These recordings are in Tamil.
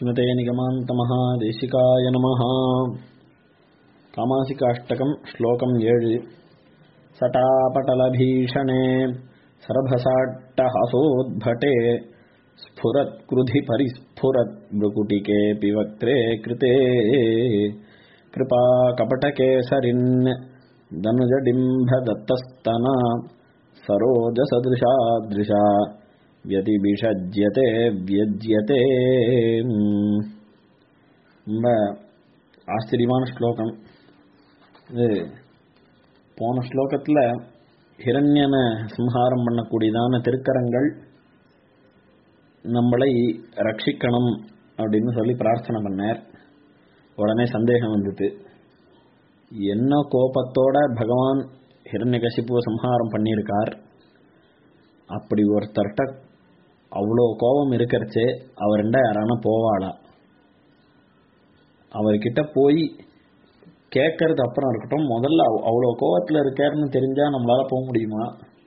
ஸ்ரீமதே நிகமாந்தமஹாதேசிகாய நமः காமாசிகாஷ்டகம் ஸ்லோகம் ஏழு சட்டாபட்டலபீஷணே सरभसाट्टहसोद्भटे स्फुरत्कृधि परिस्फुरत् भ्रुकुटिकेऽपि वक्त्रे कृते कृपा कपटकेसरिन् दनुजडिम्भदत्तस्तना सरोजसदृशादृशा व्यतिभिषज्यते व्यज्यते ரொம்ப ஆச்சரியமான ஸ்லோகம் இது போன ஸ்லோகத்தில் ஹிரண்யனை சம்ஹாரம் பண்ணக்கூடியதான திருக்கரங்கள் நம்மளை ரட்சிக்கணும் அப்படின்னு சொல்லி பிரார்த்தனை பண்ணார் உடனே சந்தேகம் வந்தது என்ன கோபத்தோட பகவான் ஹிரண்யகசிப்புவை சம்ஹாரம் பண்ணியிருக்கார் அப்படி ஒருத்தர்கிட்ட அவ்வளோ கோபம் இருக்கிறச்சே அவர்கிட்ட யாரான போவாளா அவர்கிட்ட போய் கேட்கறது அப்புறம் இருக்கட்டும் முதல்ல அவ்வளோ கோவத்தில் இருக்காருன்னு தெரிஞ்சா நம்மளால போக முடியுமா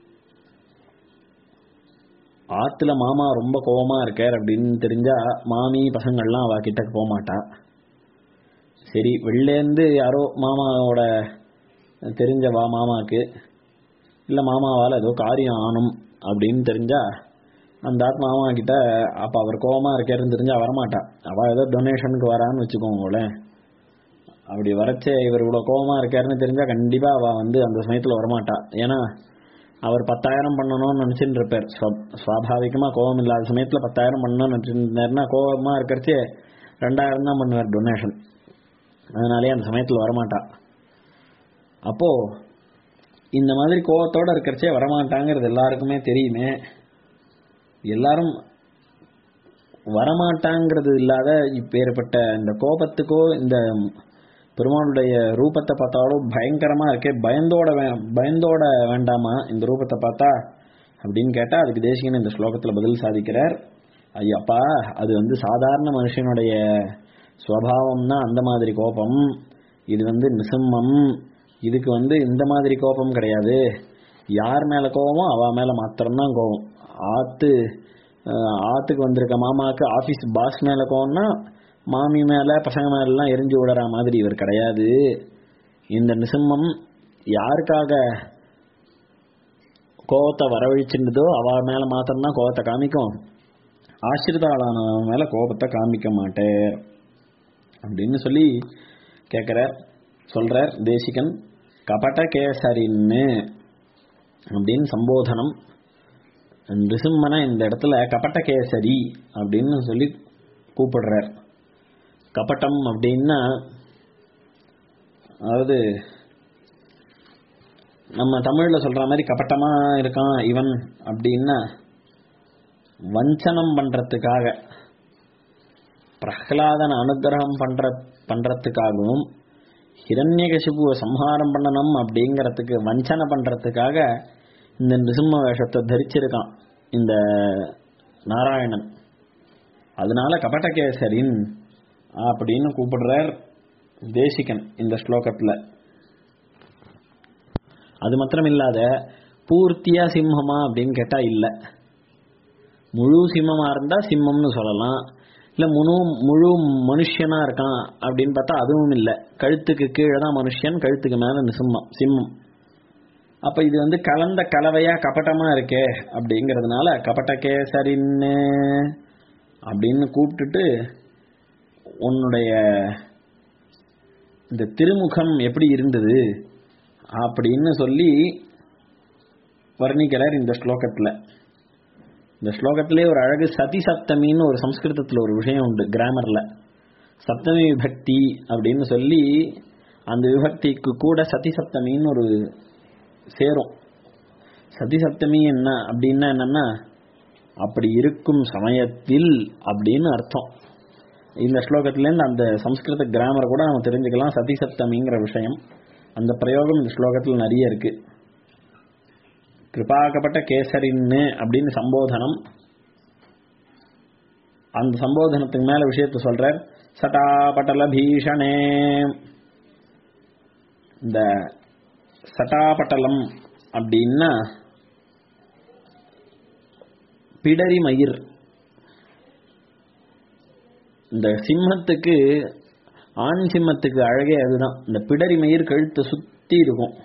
ஆத்துல மாமா ரொம்ப கோவமா இருக்கார் அப்படின்னு தெரிஞ்சா மாமி பசங்கள்லாம் அவ கிட்ட போக மாட்டா சரி வெளிலேருந்து யாரோ மாமாவோட தெரிஞ்சவா மாமாக்கு இல்லை மாமாவால் ஏதோ காரியம் ஆனும் அப்படின்னு தெரிஞ்சா அந்த ஆத்மா மாமா கிட்ட அப்போ அவர் கோவமா இருக்காருன்னு தெரிஞ்சா வரமாட்டா அவள் ஏதோ டொனேஷனுக்கு வரான்னு வச்சுக்கோங்களேன் அப்படி வரச்சே இவர் இவ்வளோ கோபமாக இருக்காருன்னு தெரிஞ்சால் கண்டிப்பாக அவள் வந்து அந்த சமயத்தில் வரமாட்டா ஏன்னா அவர் பத்தாயிரம் பண்ணணும்னு நினச்சிட்டு இருப்பார் சுவாபாவிகமாக கோபம் இல்லாத சமயத்தில் பத்தாயிரம் பண்ணணும்னு நினச்சிருந்தாருன்னா கோபமாக இருக்கிறச்சே ரெண்டாயிரம் தான் பண்ணுவார் டொனேஷன் அதனாலே அந்த சமயத்தில் வரமாட்டா அப்போது இந்த மாதிரி கோபத்தோடு இருக்கிறச்சே வரமாட்டாங்கிறது எல்லாருக்குமே தெரியுமே எல்லாரும் வரமாட்டாங்கிறது இல்லாத இப்பேற்பட்ட இந்த கோபத்துக்கோ இந்த பெருமானுடைய ரூபத்தை பார்த்தாலும் பயங்கரமா இருக்கே பயந்தோட பயந்தோட வேண்டாமா இந்த ரூபத்தை பார்த்தா அப்படின்னு கேட்டா அதுக்கு தேசிகன் இந்த ஸ்லோகத்துல பதில் சாதிக்கிறார் ஐயப்பா அது வந்து சாதாரண மனுஷனுடைய சுவாவம்னா அந்த மாதிரி கோபம் இது வந்து நிசம்மம் இதுக்கு வந்து இந்த மாதிரி கோபம் கிடையாது யார் மேல கோபமோ அவ மேல மாத்திரம்தான் கோபம் ஆத்து ஆத்துக்கு வந்திருக்க மாமாவுக்கு ஆஃபீஸ் பாஸ் மேல கோவம்னா மாமி மேல பசங்க மேலாம் எரிஞ்சு விடுற மாதிரி இவர் கிடையாது இந்த நிசிம்மம் யாருக்காக கோவத்தை வரவழிச்சுட்டதோ அவ மேல மாத்திரம்தான் கோவத்தை காமிக்கும் ஆசிரிதாளானவன் மேல கோபத்தை காமிக்க மாட்டேன் அப்படின்னு சொல்லி கேட்கிறார் சொல்றார் தேசிகன் கபட கேசரின்னு அப்படின்னு சம்போதனம் நிருசிம்மனை இந்த இடத்துல கபட்டகேசரி அப்படின்னு சொல்லி கூப்பிடுறார் கபட்டம் அப்படின்னா அதாவது நம்ம தமிழ்ல சொல்ற மாதிரி கபட்டமா இருக்கான் இவன் அப்படின்னா வஞ்சனம் பண்றதுக்காக பிரகலாதன அனுகிரகம் பண்ற பண்றதுக்காகவும் ஹிரண்யகசிபுவை சம்ஹாரம் பண்ணணும் அப்படிங்கிறதுக்கு வஞ்சனை பண்றதுக்காக இந்த நிருசிம்ம வேஷத்தை தரிச்சிருக்கான் இந்த நாராயணன் அதனால கபட்டகேசரின் அப்படின்னு கூப்பிடுறார் தேசிகன் இந்த ஸ்லோகத்துல அது மாத்திரம் இல்லாத பூர்த்தியா சிம்மமா அப்படின்னு கேட்டா இல்ல முழு சிம்மமா இருந்தா சிம்மம்னு சொல்லலாம் இல்ல முழு முழு மனுஷனா இருக்கான் அப்படின்னு பார்த்தா அதுவும் இல்லை கழுத்துக்கு கீழே தான் மனுஷன் கழுத்துக்கு மேல சிம்மம் சிம்மம் அப்ப இது வந்து கலந்த கலவையா கபட்டமா இருக்கே அப்படிங்கிறதுனால கபட்டகேசரின்னு அப்படின்னு கூப்பிட்டுட்டு உன்னுடைய இந்த திருமுகம் எப்படி இருந்தது அப்படின்னு சொல்லி வர்ணிக்கிறார் இந்த ஸ்லோகத்துல இந்த ஸ்லோகத்திலே ஒரு அழகு சதி சப்தமின்னு ஒரு சம்ஸ்கிருதத்துல ஒரு விஷயம் உண்டு கிராமர்ல சப்தமி விபக்தி அப்படின்னு சொல்லி அந்த விபக்திக்கு கூட சதி சப்தமின்னு ஒரு சேரும் சதி சப்தமி என்ன அப்படின்னா என்னன்னா அப்படி இருக்கும் சமயத்தில் அப்படின்னு அர்த்தம் இந்த ஸ்லோகத்திலேருந்து அந்த சம்ஸ்கிருத கிராமரை கூட நம்ம தெரிஞ்சுக்கலாம் சதி சப்தமிங்கிற விஷயம் அந்த பிரயோகம் இந்த ஸ்லோகத்தில் நிறைய இருக்கு கிருபாகப்பட்ட கேசரின்னு அப்படின்னு சம்போதனம் அந்த சம்போதனத்துக்கு மேல விஷயத்த சொல்றார் சட்டாபட்டல பீஷணே இந்த சட்டாபட்டலம் அப்படின்னா பிடரி மயிர் இந்த சிம்மத்துக்கு ஆண் சிம்மத்துக்கு அழகே அதுதான் இந்த பிடரி மயிர் கழுத்தை சுத்தி இருக்கும்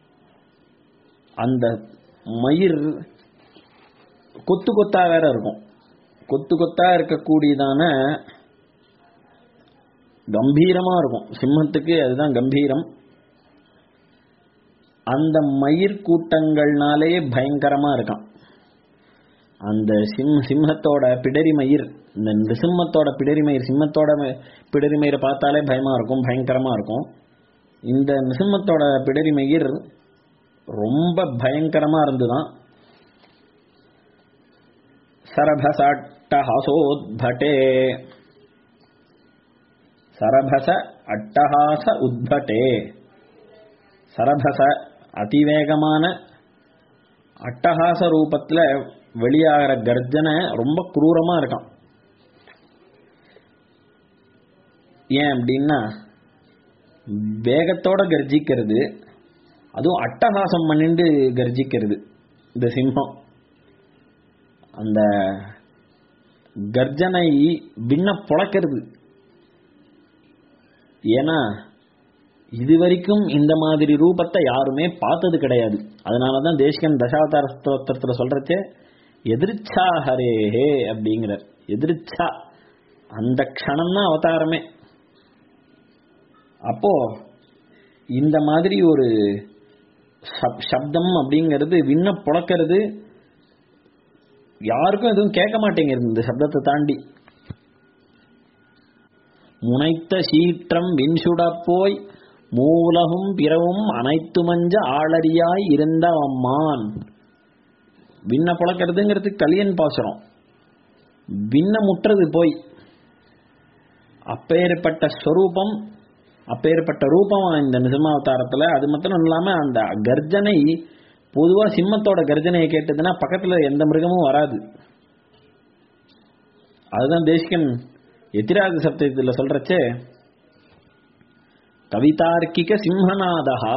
அந்த மயிர் கொத்து கொத்தா வேற இருக்கும் கொத்து கொத்தா இருக்கக்கூடியதான கம்பீரமா இருக்கும் சிம்மத்துக்கு அதுதான் கம்பீரம் அந்த மயிர் கூட்டங்கள்னாலே பயங்கரமா இருக்கான் அந்த சிம் சிம்மத்தோட பிடரி மயிர் இந்த நிசிம்மத்தோட பிடரி மயிர் சிம்மத்தோட ம- பிடரி மயிரை பார்த்தாலே பயமா இருக்கும் பயங்கரமா இருக்கும் இந்த நிசிம்மத்தோட பிடரி மயிர் ரொம்ப பயங்கரமா இருந்துதான் சரபச அட்டஹாசோத்பட்டே சரபச அட்டஹாச உத்பட்டே சரபச அதிவேகமான அட்டஹாச ரூபத்துல வெளியாகிற கர்ஜனை ரொம்ப குரூரமா இருக்கான் ஏன் அப்படின்னா வேகத்தோட கர்ஜிக்கிறது அதுவும் அட்டகாசம் பண்ணிண்டு கர்ஜிக்கிறது இந்த சிம்மம் அந்த கர்ஜனை விண்ண புழக்கிறது ஏன்னா இதுவரைக்கும் இந்த மாதிரி ரூபத்தை யாருமே பார்த்தது கிடையாது அதனாலதான் தேசிகன் தசாவதார ஸ்தோத்திரத்துல சொல்றச்சே எதிர்ச்சா ஹரேஹே அப்படிங்கிறார் எதிர்ச்சா அந்த க்ஷணம் தான் அவதாரமே அப்போ இந்த மாதிரி ஒரு சப்- சப்தம் அப்படிங்கிறது விண்ண புழக்கிறது யாருக்கும் எதுவும் கேட்க மாட்டேங்கிறது இந்த சப்தத்தை தாண்டி முனைத்த சீற்றம் விண்சுட போய் மூலகும் பிறவும் அனைத்து மஞ்ச ஆளறியாய் இருந்த அம்மான் விண்ண புழக்கிறதுங்கிறது கலியன் பாசுரம் விண்ண முட்டுறது போய் அப்பேற்பட்ட ஸ்வரூபம் அப்பேற்பட்ட ரூபம் இந்த நிசிம்மாவதாரத்துல அது மாத்திரம் இல்லாம அந்த கர்ஜனை பொதுவா சிம்மத்தோட கர்ஜனையை கேட்டதுன்னா பக்கத்துல எந்த மிருகமும் வராது அதுதான் தேசிகன் எத்திராஜ சப்தத்துல சொல்றச்சே கவிதார்க்கிக சிம்மநாதா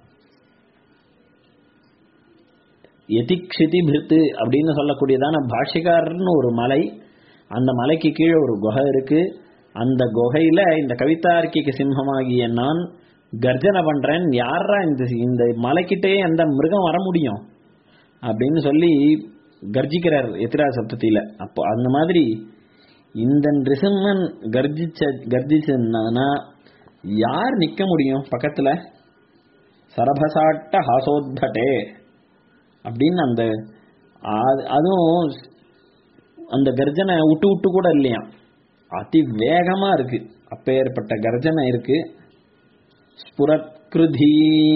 எதிக்ஷிதி பிருத்து அப்படின்னு சொல்லக்கூடியதான பாஷ்யக்காரர்னு ஒரு மலை அந்த மலைக்கு கீழே ஒரு குகை இருக்கு அந்த குகையில இந்த கவிதார்க்கிக சிம்மமாகிய நான் கர்ஜனை பண்றேன் யாரா இந்த இந்த மலைக்கிட்டே அந்த மிருகம் வர முடியும் அப்படின்னு சொல்லி கர்ஜிக்கிறார் எத்திரா சப்தத்தில அப்போ அந்த மாதிரி இந்த ரிசிம்மன் கர்ஜிச்ச கர்ஜிச்சதுன்னா யார் நிக்க முடியும் பக்கத்துல சரபசாட்ட ஹாசோத்பட்டே அப்படின்னு அந்த அது- அதுவும் அந்த கர்ஜனை விட்டு விட்டு கூட இல்லையா அதி வேகமா இருக்கு அப்பேற்பட்ட கர்ஜனை இருக்கு ஸ்புரத்கிருதி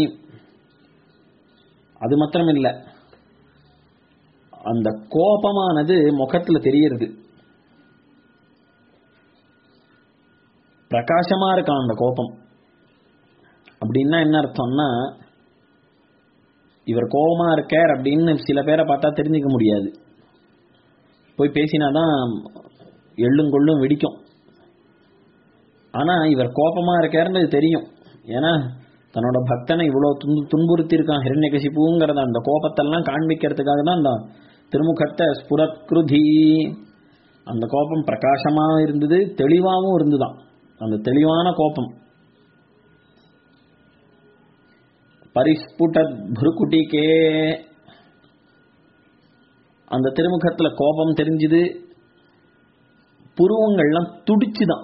அது மாத்திரம் இல்ல அந்த கோபமானது முகத்துல தெரியறது பிரகாசமா இருக்கான் அந்த கோபம் அப்படின்னா என்ன அர்த்தம்னா இவர் கோபமா இருக்கார் அப்படின்னு சில பேரை பார்த்தா தெரிஞ்சுக்க முடியாது போய் பேசினாதான் எள்ளும் கொள்ளும் வெடிக்கும் ஆனா இவர் கோபமா இருக்காருன்னு தெரியும் ஏன்னா தன்னோட பக்தனை இவ்வளவு துன்பு துன்புறுத்தி இருக்கான் ஹிரண்யகசிப்புங்கிறத அந்த கோபத்தெல்லாம் காண்பிக்கிறதுக்காக தான் அந்த திருமுகத்தை ஸ்புரத்கிருதி அந்த கோபம் பிரகாசமா இருந்தது தெளிவாகவும் இருந்துதான் அந்த தெளிவான கோபம் பரிஸ்புட புருக்குட்டிக்கே அந்த திருமுகத்துல கோபம் தெரிஞ்சுது புருவங்கள்லாம் துடிச்சுதான்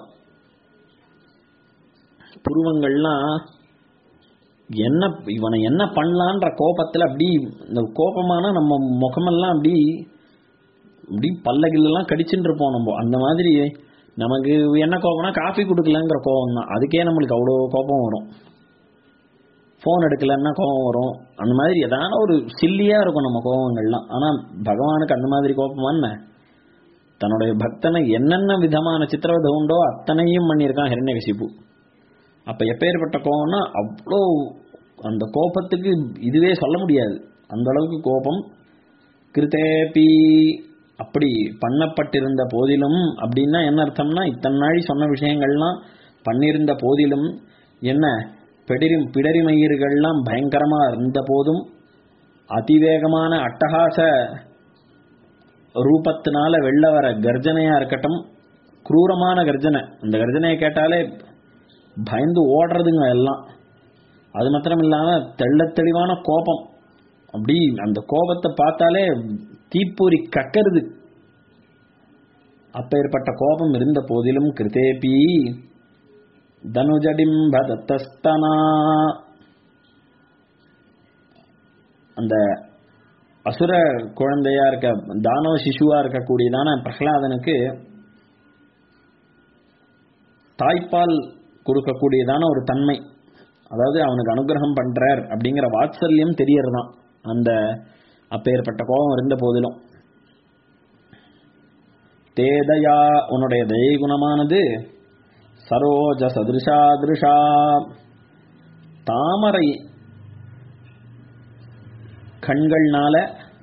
புருவங்கள்லாம் என்ன இவனை என்ன பண்ணலான்ற கோபத்துல அப்படி இந்த கோபமான நம்ம முகமெல்லாம் அப்படி அப்படி பல்லகிலெல்லாம் கடிச்சுட்டு இருப்போம் நம்ம அந்த மாதிரி நமக்கு என்ன கோபம்னா காஃபி கொடுக்கலங்கிற கோபம் தான் அதுக்கே நம்மளுக்கு அவ்வளோ கோபம் வரும் ஃபோன் எடுக்கலன்னா கோபம் வரும் அந்த மாதிரி ஏதான ஒரு சில்லியா இருக்கும் நம்ம கோபங்கள்லாம் ஆனா பகவானுக்கு அந்த மாதிரி கோபமா என்ன தன்னுடைய பக்தனை என்னென்ன விதமான சித்திரவதை உண்டோ அத்தனையும் பண்ணியிருக்கான் ஹிரண்யகசிப்பு அப்ப எப்பேற்பட்ட கோபம்னா அவ்வளோ அந்த கோபத்துக்கு இதுவே சொல்ல முடியாது அந்த அளவுக்கு கோபம் கிருத்தேபி அப்படி பண்ணப்பட்டிருந்த போதிலும் அப்படின்னா என்ன அர்த்தம்னா இத்தனை நாளி சொன்ன விஷயங்கள்லாம் பண்ணியிருந்த போதிலும் என்ன பிடரி பிடரி மயிர்கள்லாம் பயங்கரமா இருந்த போதும் அதிவேகமான அட்டகாச ரூபத்தினால வெளில வர கர்ஜனையா இருக்கட்டும் குரூரமான கர்ஜனை அந்த கர்ஜனையை கேட்டாலே பயந்து ஓடுறதுங்க எல்லாம் அது மாத்திரம் இல்லாம தெள்ளத் தெளிவான கோபம் அப்படி அந்த கோபத்தை பார்த்தாலே தீப்பொறி கக்கருது அப்பேற்பட்ட கோபம் இருந்த போதிலும் கிருதேபி தனுஜடிம்ப தத்தஸ்தனா அந்த அசுர குழந்தையா இருக்க தானவ சிசுவா இருக்கக்கூடியதான பிரகலாதனுக்கு தாய்ப்பால் கொடுக்கக்கூடியதான ஒரு தன்மை அதாவது அவனுக்கு அனுகிரகம் பண்றார் அப்படிங்கிற வாத்சல்யம் தெரியறதான் அந்த அப்பேற்பட்ட கோபம் இருந்த போதிலும் தேதயா உன்னுடைய தயை குணமானது சரோஜ சதிருஷா திருஷா தாமரை கண்கள்னால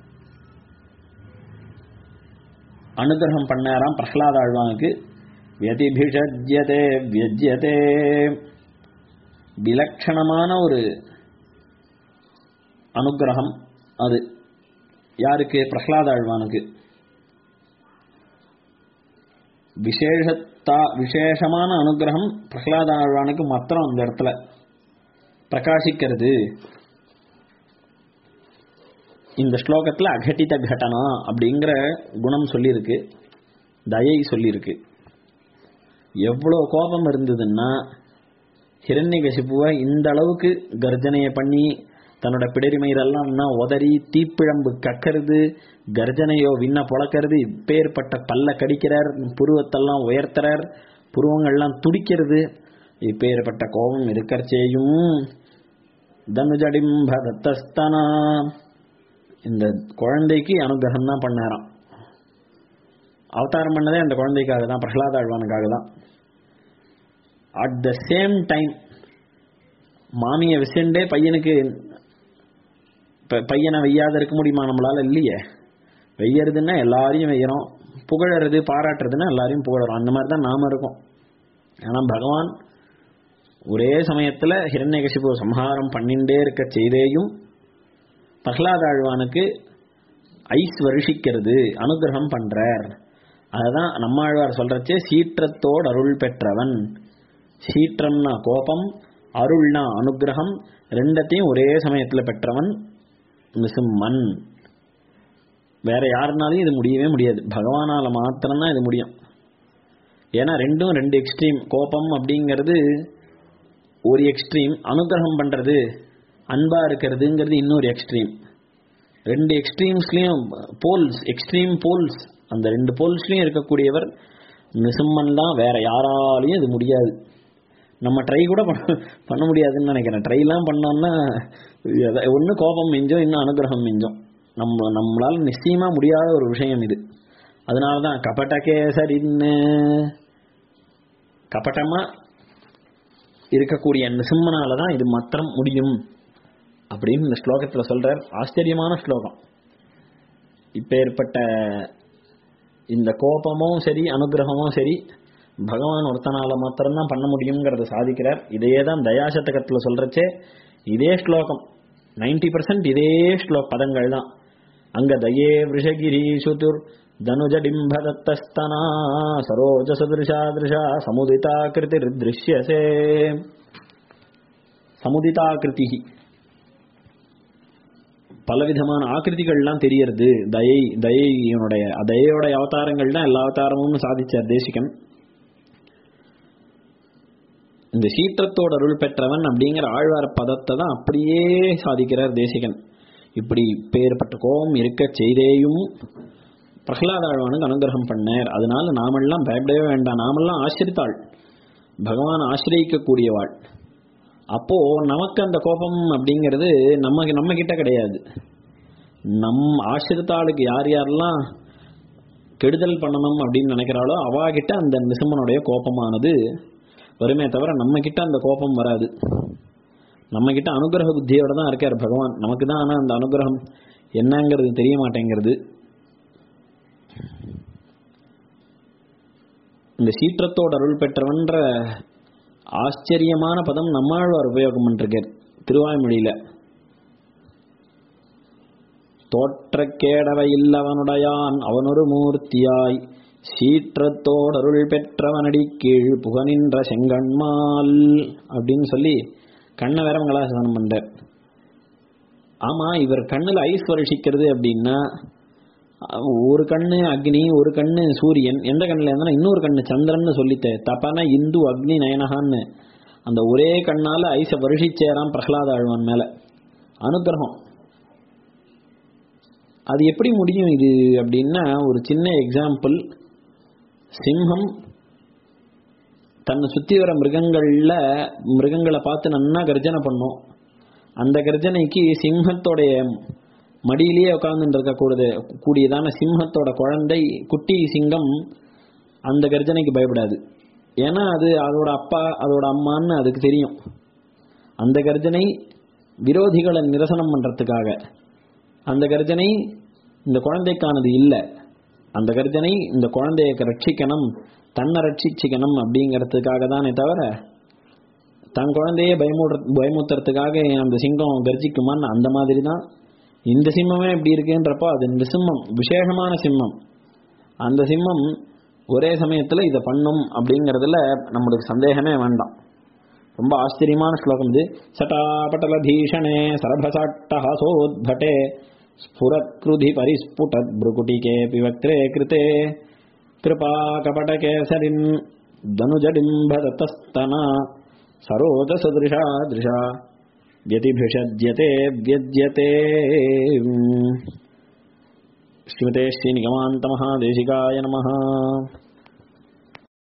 அனுகிரகம் பண்ணாராம் பிரஹ்லாத ஆழ்வானுக்கு வியதிபிஷஜ்யதே வியஜ்யதே விலட்சணமான ஒரு அனுகிரகம் அது யாருக்கு பிரஹ்லாத ஆழ்வானுக்கு விசேஷத்தா விசேஷமான அனுகிரகம் பிரஹ்லாத ஆழ்வானுக்கு மாத்திரம் அந்த இடத்துல பிரகாசிக்கிறது இந்த ஸ்லோகத்துல அகட்டித கடனா அப்படிங்கிற குணம் சொல்லியிருக்கு தயை சொல்லியிருக்கு எவ்வளோ கோபம் இருந்ததுன்னா ஹிரண்யகசிப்புவை இந்த அளவுக்கு கர்ஜனையை பண்ணி தன்னோட பிடரிமயிரெல்லாம் உதறி தீப்பிழம்பு கக்கறது கர்ஜனையோ விண்ண பொழக்கிறது இப்பேற்பட்ட பல்ல கடிக்கிறார் புருவத்தெல்லாம் உயர்த்துறார் புருவங்கள்லாம் துடிக்கிறது இப்பேற்பட்ட கோபம் இருக்கறச்சேயும் தனுஜடிம்ப தத்தஸ்தனா இந்த குழந்தைக்கு அனுகிரகம் தான் பண்ணாராம் அவதாரம் பண்ணதே அந்த குழந்தைக்காக தான் பிரகலாத ஆழ்வானுக்காக தான் அட் த சேம் டைம் மாமியை விசண்டே பையனுக்கு ப- பையனை வெய்யாத இருக்க முடியுமா நம்மளால இல்லையே வெய்யறதுன்னா எல்லாரையும் வெய்யறோம் புகழறது பாராட்டுறதுன்னா எல்லாரையும் புகழறோம் அந்த மாதிரி தான் நாம இருக்கோம் ஆனா பகவான் ஒரே சமயத்துல ஹிரண்யகசிபு சம்ஹாரம் பண்ணிண்டே இருக்க செய்தேயும் பிரகலாத ஆழ்வானுக்கு ஐஸ் வருஷிக்கிறது அனுகிரகம் பண்றார் அதுதான் நம்மாழ்வார் சொல்றச்சே சீற்றத்தோடு அருள் பெற்றவன் சீற்றம்னா கோபம் அருள்னா அனுகிரகம் ரெண்டத்தையும் ஒரே சமயத்துல பெற்றவன் நிசும்மன் வேற யாருனாலையும் இது முடியவே முடியாது பகவானால மாத்திரம்தான் இது முடியும் ஏன்னா ரெண்டும் ரெண்டு எக்ஸ்ட்ரீம் கோபம் அப்படிங்கிறது ஒரு எக்ஸ்ட்ரீம் அனுகிரகம் பண்றது அன்பா இருக்கிறதுங்கிறது இன்னொரு எக்ஸ்ட்ரீம் ரெண்டு எக்ஸ்ட்ரீம்ஸ்லயும் போல்ஸ் எக்ஸ்ட்ரீம் போல்ஸ் அந்த ரெண்டு போல்ஸ்லயும் இருக்கக்கூடியவர் நிசும்மன் தான் வேற யாராலையும் இது முடியாது நம்ம ட்ரை கூட பண்ண பண்ண முடியாதுன்னு நினைக்கிறேன் ட்ரைலாம் பண்ணோம்னா ஒன்று கோபம் மிஞ்சோம் இன்னும் அனுகிரகம் மிஞ்சோம் நம்ம நம்மளால நிச்சயமா முடியாத ஒரு விஷயம் இது அதனால தான் கபட்ட கேசரின்னு கபட்டமா இருக்கக்கூடிய நிசிம்மனால தான் இது மாத்திரம் முடியும் அப்படின்னு இந்த ஸ்லோகத்துல சொல்றார் ஆச்சரியமான ஸ்லோகம் இப்ப ஏற்பட்ட இந்த கோபமும் சரி அனுகிரகமும் சரி பகவான் ஒருத்தனால மாத்திரம்தான் பண்ண முடியுங்கிறத சாதிக்கிறார் இதையே தான் தயாசதகத்துல சொல்றச்சே இதே ஸ்லோகம் நைன்டி பர்சன்ட் இதே ஸ்லோ பதங்கள் தான் அங்க தயே விஷகிரி சுதுர் தனுஜடிம்பதத்தஸ்தனா சரோஜ சதுருஷா திருஷா சமுதிதாகிருதி திருஷ்யசே சமுதிதாகிருதி பலவிதமான ஆக்கிருதிகள்லாம் தெரியறது தயை தயையினுடைய தயையோட அவதாரங்கள் தான் எல்லா அவதாரமும் சாதிச்சார் தேசிகன் இந்த சீற்றத்தோட அருள் பெற்றவன் அப்படிங்கிற ஆழ்வார் பதத்தை தான் அப்படியே சாதிக்கிறார் தேசிகன் இப்படி பேர்பட்ட கோபம் இருக்க செய்தேயும் பிரகலாத ஆழ்வானுக்கு அனுகிரகம் பண்ணார் அதனால நாமெல்லாம் பயப்படவே வேண்டாம் நாமெல்லாம் ஆசிரித்தாள் பகவான் ஆசிரியக்கக்கூடியவாள் அப்போ நமக்கு அந்த கோபம் அப்படிங்கிறது நம்ம நம்ம கிட்ட கிடையாது நம் ஆசிரித்தாளுக்கு யார் யாரெல்லாம் கெடுதல் பண்ணணும் அப்படின்னு நினைக்கிறாளோ அவா கிட்ட அந்த நிசம்மனுடைய கோபமானது வருமே தவிர நம்ம கிட்ட அந்த கோபம் வராது நம்ம கிட்ட அனுகிரக புத்தியோட தான் இருக்கார் பகவான் நமக்கு தான் ஆனா அந்த அனுகிரகம் என்னங்கிறது தெரிய மாட்டேங்கிறது இந்த சீற்றத்தோட அருள் பெற்றவன்ற ஆச்சரியமான பதம் நம்மாழ்வார் உபயோகம் பண்ணிருக்கார் திருவாய்மொழியில தோற்ற கேடவை இல்லவனுடையான் அவனொரு மூர்த்தியாய் சீற்றத்தோடருள் பெற்றவனடி கீழ் புகனின்ற செங்கண்மால் அப்படின்னு சொல்லி கண்ணை வேற மங்களாசாசனம் பண்றார் ஆமா இவர் கண்ணுல ஐஸ் வருஷிக்கிறது அப்படின்னா அஹ், ஒரு கண்ணு அக்னி ஒரு கண்ணு சூரியன் எந்த கண்ணுல இருந்தா இன்னொரு கண்ணு சந்திரன்னு சொல்லித்தே தப்பான இந்து அக்னி நயனகான்னு அந்த ஒரே கண்ணால ஐஸை வருஷிச்சேராம் பிரகலாத ஆழ்வான் மேல அனுகிரகம் அது எப்படி முடியும் இது அப்படின்னா ஒரு சின்ன எக்ஸாம்பிள் சிம்ஹம் தன்னை சுத்தி வர மிருகங்கள்ல மிருகங்களை பார்த்து நன்னா கர்ஜனை பண்ணும் அந்த கர்ஜனைக்கு சிம்ஹத்தோடைய மடியிலேயே உட்கார்ந்துட்டு இருக்க கூடியது கூடியதான சிம்ஹத்தோட குழந்தை குட்டி சிங்கம் அந்த கர்ஜனைக்கு பயப்படாது ஏன்னா அது அதோட அப்பா அதோட அம்மான்னு அதுக்கு தெரியும் அந்த கர்ஜனை விரோதிகளை நிரசனம் பண்றதுக்காக அந்த கர்ஜனை இந்த குழந்தைக்கானது இல்லை அந்த கர்ஜனை இந்த குழந்தையை ரட்சிக்கணும் தன்னை ரட்சிச்சுக்கணும் அப்படிங்கிறதுக்காக தானே தவிர தன் குழந்தையே பயமுடுற பயமுத்துறதுக்காக அந்த சிங்கம் கர்ஜிக்குமான்னு அந்த மாதிரி தான் இந்த சிம்மமே இப்படி இருக்குன்றப்போ அது இந்த சிம்மம் விசேஷமான சிம்மம் அந்த சிம்மம் ஒரே சமயத்தில் இதை பண்ணும் அப்படிங்கிறதுல நம்மளுக்கு சந்தேகமே வேண்டாம் ரொம்ப ஆச்சரியமான ஸ்லோகம் இது சட்டாபட்டல பீஷணே சரபசாட்டஹசோத்பட்டே ஸ்புரக்ருதி பரிஸ்புடத் புருகுட்டிகே பிவக்ரே கிருதே கிருபா கபடகேசரின் தனுஜடிம்பதத்தஸ்தனா சரோஜ சதிருஷா திருஷா व्यतिभिषज्यते व्यज्यते श्रीमते श्रीनिगमान्तमहादेशिकाय नमः